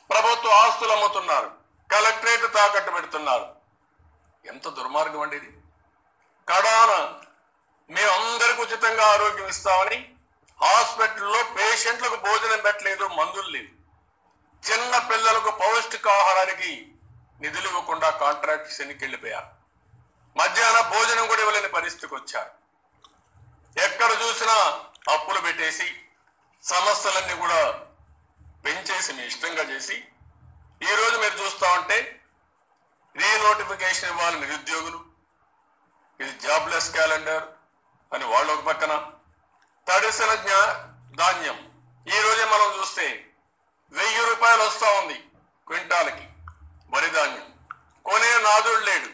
ప్రభుత్వ ఆస్తులు అమ్ముతున్నారు కలెక్టరేట్ తాకట్టు పెడుతున్నారు ఎంత దుర్మార్గం అండి ఇది కడాన మేమందరికి ఉచితంగా ఆరోగ్యం ఇస్తామని హాస్పిటల్లో పేషెంట్లకు భోజనం పెట్టలేదు మందులు లేవు చిన్న పిల్లలకు పౌష్టికాహారానికి నిధులు ఇవ్వకుండా కాంట్రాక్ట్స్ ఎన్నికి వెళ్ళిపోయారు మధ్యాహ్న భోజనం కూడా ఇవ్వలేని పరిస్థితికి వచ్చారు ఎక్కడ చూసినా అప్పులు పెట్టేసి సమస్యలన్నీ కూడా పెంచేసి మీ ఇష్టంగా చేసి ఈ రోజు మీరు చూస్తా ఉంటే రీనోటిఫికేషన్ ఇవ్వాలి నిరుద్యోగులు ఇది జాబ్లెస్ క్యాలెండర్ అని వాళ్ళు ఒక పక్కన తడిసిన జ్ఞా ధాన్యం ఈ రోజే మనం చూస్తే వెయ్యి రూపాయలు వస్తా ఉంది క్వింటాలకి వరి ధాన్యం కొనే నాదుడు లేడు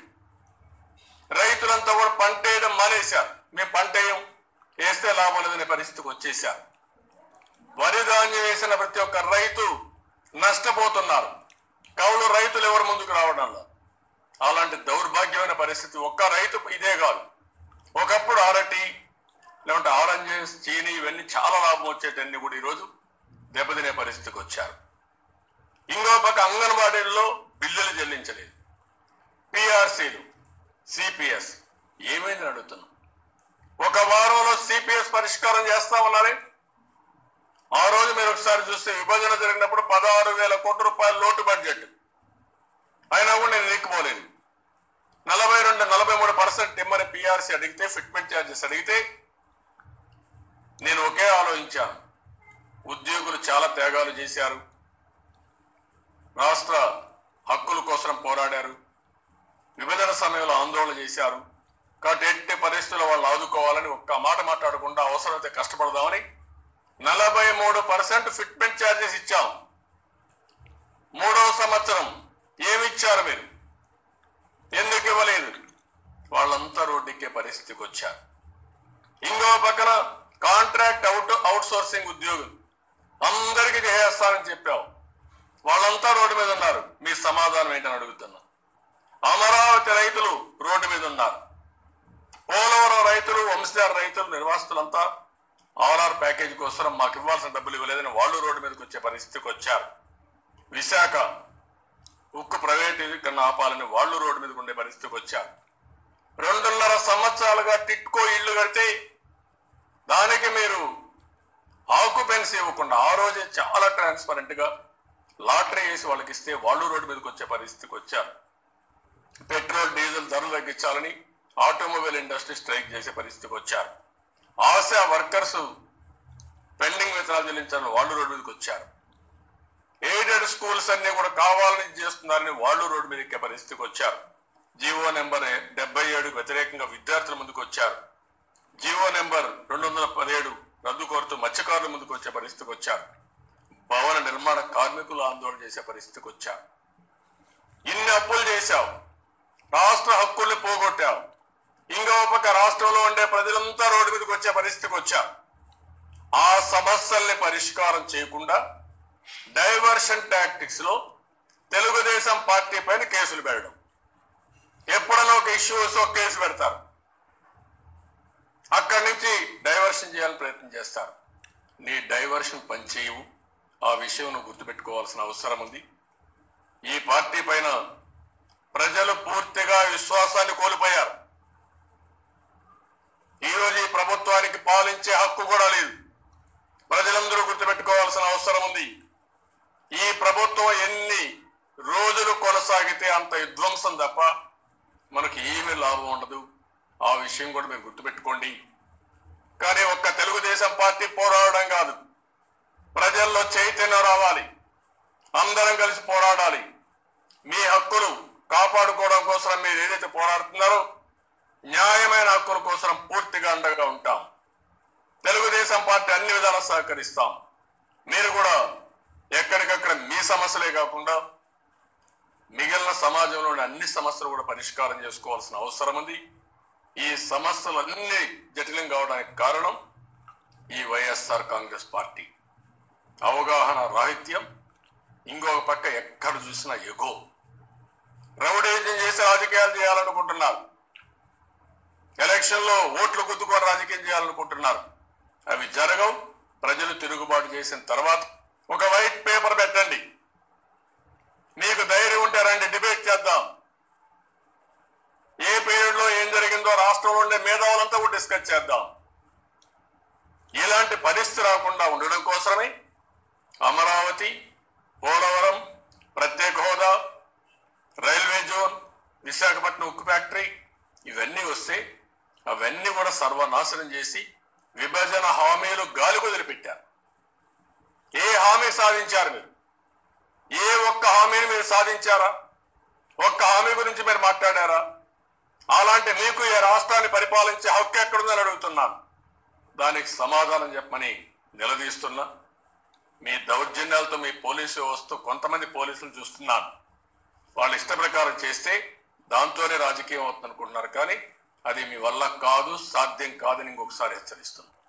రైతులంతా కూడా పంట వేయడం మానేశారు మేము పంట వేయం వేస్తే లాభం లేదనే పరిస్థితికి వచ్చేసారు వరి ధాన్యం వేసిన ప్రతి ఒక్క రైతు నష్టపోతున్నారు కౌలు రైతులు ఎవరు ముందుకు రావడంలో అలాంటి దౌర్భాగ్యమైన పరిస్థితి ఒక్క రైతు ఇదే కాదు ఒకప్పుడు అరటి లేకుంటే ఆరెంజెస్ చీని ఇవన్నీ చాలా లాభం వచ్చేటన్ని కూడా ఈరోజు దెబ్బతినే పరిస్థితికి వచ్చారు ఇంకో పక్క అంగన్వాడీల్లో బిల్లులు చెల్లించలేదు పిఆర్సీలు సిపిఎస్ ఏమైందని అడుగుతున్నాం ఒక వారంలో సిపిఎస్ పరిష్కారం చేస్తామన్నారే ఆ రోజు మీరు ఒకసారి చూస్తే విభజన జరిగినప్పుడు పదహారు వేల కోట్ల రూపాయల లోటు బడ్జెట్ అయినా కూడా నేను నీక్కుపోలేదు నలభై రెండు నలభై మూడు పర్సెంట్ ఇమ్మని పిఆర్సీ అడిగితే ఫిట్మెంట్ ఛార్జెస్ అడిగితే నేను ఒకే ఆలోచించాను ఉద్యోగులు చాలా త్యాగాలు చేశారు రాష్ట్ర హక్కుల కోసం పోరాడారు విభజన సమయంలో ఆందోళన చేశారు కాబట్టి ఎట్టి పరిస్థితుల్లో వాళ్ళు ఆదుకోవాలని ఒక్క మాట మాట్లాడకుండా అవసరమైతే కష్టపడదామని నలభై మూడు పర్సెంట్ ఫిట్మెంట్ ఛార్జెస్ ఇచ్చాం మూడవ సంవత్సరం ఏమిచ్చారు మీరు ఎందుకు ఇవ్వలేదు వాళ్ళంతా రోడ్డెక్కే పరిస్థితికి వచ్చారు ఇంకో పక్కన కాంట్రాక్ట్ అవుట్ అవుట్ సోర్సింగ్ ఉద్యోగులు అందరికీ చేస్తానని చెప్పావు వాళ్ళంతా రోడ్డు మీద ఉన్నారు మీ సమాధానం ఏంటని అడుగుతున్నా అమరావతి రైతులు రోడ్డు మీద ఉన్నారు పోలవరం రైతులు వంశధార రైతులు నిర్వాసితులంతా ఆర్ఆర్ ప్యాకేజ్ కోసం మాకు ఇవ్వాల్సిన డబ్బులు ఇవ్వలేదని వాళ్ళు రోడ్డు మీదకి వచ్చే పరిస్థితికి వచ్చారు విశాఖ ఉక్కు ప్రైవేటీకరణ ఆపాలని వాళ్ళు రోడ్డు మీదకి ఉండే పరిస్థితికి వచ్చారు రెండున్నర సంవత్సరాలుగా టిట్కో ఇల్లు కడితే దానికి మీరు ఆక్యుపెన్సీ ఇవ్వకుండా ఆ రోజే చాలా ట్రాన్స్పరెంట్ గా లాటరీ వేసి వాళ్ళకి ఇస్తే వాళ్ళు రోడ్డు మీదకి వచ్చే పరిస్థితికి వచ్చారు పెట్రోల్ డీజిల్ ధరలు తగ్గించాలని ఆటోమొబైల్ ఇండస్ట్రీ స్ట్రైక్ చేసే పరిస్థితికి వచ్చారు ఆశా వర్కర్స్ పెండింగ్ వేతనాలు చెల్లించాలని వాళ్ళు రోడ్డు మీదకి వచ్చారు ఎయిడెడ్ స్కూల్స్ అన్ని కూడా కావాలని చేస్తున్నారని వాళ్ళు రోడ్డు మీద ఎక్కే పరిస్థితికి వచ్చారు జీవో నెంబర్ డెబ్బై ఏడుకు వ్యతిరేకంగా విద్యార్థుల ముందుకు వచ్చారు జీవో నెంబర్ రెండు వందల పదిహేడు రద్దు కోరుతూ మత్స్యకారుల ముందుకు వచ్చే పరిస్థితికి వచ్చారు భవన నిర్మాణ కార్మికులు ఆందోళన చేసే పరిస్థితికి వచ్చారు ఇన్ని అప్పులు చేశావు రాష్ట్ర హక్కుల్ని పోగొట్టావు ఇంకో పక్క రాష్ట్రంలో ఉండే ప్రజలంతా రోడ్డు మీదకి వచ్చే పరిస్థితికి వచ్చారు ఆ సమస్యల్ని పరిష్కారం చేయకుండా డైవర్షన్ టాక్టిక్స్ లో తెలుగుదేశం పార్టీ పైన కేసులు పెట్టడం ఎప్పుడైనా ఒక ఇష్యూస్ ఒక కేసు పెడతారు అక్కడి నుంచి డైవర్షన్ చేయాలని ప్రయత్నం చేస్తారు నీ డైవర్షన్ పనిచేయవు ఆ విషయం నువ్వు గుర్తుపెట్టుకోవాల్సిన అవసరం ఉంది ఈ పార్టీ పైన ప్రజలు పూర్తిగా విశ్వాసాన్ని కోల్పోయారు ఈ రోజు ఈ ప్రభుత్వానికి పాలించే హక్కు కూడా లేదు ప్రజలందరూ గుర్తుపెట్టుకోవాల్సిన అవసరం ఉంది ఈ ప్రభుత్వం ఎన్ని రోజులు కొనసాగితే అంత విధ్వంసం తప్ప మనకి ఏమీ లాభం ఉండదు ఆ విషయం కూడా మీరు గుర్తుపెట్టుకోండి కానీ ఒక్క తెలుగుదేశం పార్టీ పోరాడడం కాదు ప్రజల్లో చైతన్యం రావాలి అందరం కలిసి పోరాడాలి మీ హక్కులు కాపాడుకోవడం కోసం మీరు ఏదైతే పోరాడుతున్నారో న్యాయమైన హక్కుల కోసం పూర్తిగా అండగా ఉంటాం తెలుగుదేశం పార్టీ అన్ని విధాలా సహకరిస్తాం మీరు కూడా ఎక్కడికక్కడ మీ సమస్యలే కాకుండా మిగిలిన సమాజంలోని అన్ని సమస్యలు కూడా పరిష్కారం చేసుకోవాల్సిన అవసరం ఉంది ఈ సమస్యలన్నీ జటిలం కావడానికి కారణం ఈ వైఎస్ఆర్ కాంగ్రెస్ పార్టీ అవగాహన రాహిత్యం ఇంకొక పక్క ఎక్కడ చూసినా ఎగో రౌడేజం చేసి రాజకీయాలు చేయాలనుకుంటున్నారు ఎలక్షన్ లో ఓట్లు గుద్దుకొని రాజకీయం చేయాలనుకుంటున్నారు అవి జరగవు ప్రజలు తిరుగుబాటు చేసిన తర్వాత ఒక వైట్ పేపర్ పెట్టండి డిస్కస్ చేద్దాం ఇలాంటి పరిస్థితి రాకుండా ఉండడం కోసమే అమరావతి పోలవరం ప్రత్యేక హోదా రైల్వే జోన్ విశాఖపట్నం ఉక్కు ఫ్యాక్టరీ ఇవన్నీ వస్తే అవన్నీ కూడా సర్వనాశనం చేసి విభజన హామీలు గాలి వదిలిపెట్టారు ఏ హామీ సాధించారు మీరు ఏ ఒక్క హామీని మీరు సాధించారా ఒక్క హామీ గురించి మీరు మాట్లాడారా అలాంటి మీకు ఈ రాష్ట్రాన్ని పరిపాలించే హక్కు ఎక్కడుందని అడుగుతున్నాను దానికి సమాధానం చెప్పమని నిలదీస్తున్నా మీ దౌర్జన్యాలతో మీ పోలీసు వ్యవస్థ కొంతమంది పోలీసులు చూస్తున్నాను వాళ్ళ ఇష్ట ప్రకారం చేస్తే దాంతోనే రాజకీయం అవుతుంది అనుకుంటున్నారు కానీ అది మీ వల్ల కాదు సాధ్యం కాదని ఇంకొకసారి హెచ్చరిస్తున్నాను